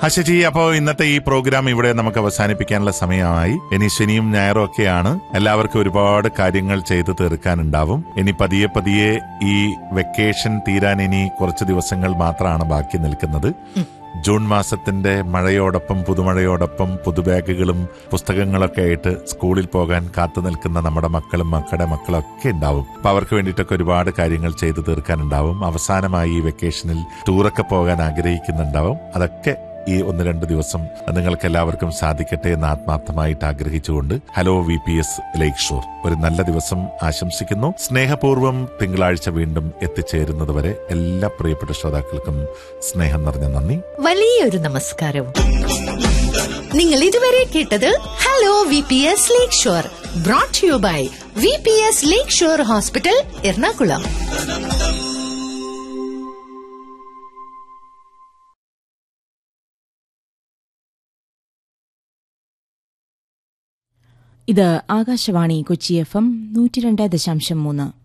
ഹശജി അപ്പോ ഇന്നത്തെ ഈ പ്രോഗ്രാം ഇവിടെ നമുക്ക് അവസാനിപ്പിക്കാനുള്ള സമയമായി ഇനി ശനിയും ഞായറും ഒക്കെയാണ് എല്ലാവർക്കും ഒരുപാട് കാര്യങ്ങൾ ചെയ്തു തീർക്കാനുണ്ടാവും ഇനി പതിയെ പതിയെ ഈ വെക്കേഷൻ തീരാൻ ഇനി കുറച്ച് ദിവസങ്ങൾ മാത്രമാണ് ബാക്കി നിൽക്കുന്നത് ജൂൺ മാസത്തിന്റെ മഴയോടൊപ്പം പുതുമഴയോടൊപ്പം പുതുബാഗുകളും പുസ്തകങ്ങളൊക്കെ ആയിട്ട് സ്കൂളിൽ പോകാൻ കാത്തു നിൽക്കുന്ന നമ്മുടെ മക്കളും മക്കളുടെ മക്കളൊക്കെ ഉണ്ടാവും അപ്പൊ അവർക്ക് വേണ്ടിയിട്ടൊക്കെ ഒരുപാട് കാര്യങ്ങൾ ചെയ്തു തീർക്കാനുണ്ടാവും അവസാനമായി ഈ വെക്കേഷനിൽ ടൂറൊക്കെ പോകാൻ ആഗ്രഹിക്കുന്നുണ്ടാവും അതൊക്കെ ഈ ഒന്ന് രണ്ട് ദിവസം നിങ്ങൾക്ക് എല്ലാവർക്കും സാധിക്കട്ടെ എന്ന് ആത്മാർത്ഥമായിട്ട് ആഗ്രഹിച്ചുകൊണ്ട് hello V P S lakeshore ഒരു നല്ല ദിവസം ആശംസിക്കുന്നു സ്നേഹപൂർവ്വം തിങ്കളാഴ്ച വീണ്ടും എത്തിച്ചേരുന്നത് വരെ എല്ലാ പ്രിയപ്പെട്ട ശ്രോതാക്കൾക്കും സ്നേഹം നിറഞ്ഞ നന്ദി വലിയൊരു നമസ്കാരവും നിങ്ങൾ ഇതുവരെ കേട്ടത് hello V P S lakeshore brought you by V P S lakeshore hospital Ernakulam ഇത് ആകാശവാണി കൊച്ചി എഫ് എം നൂറ്റി രണ്ട് ദശാംശം മൂന്ന്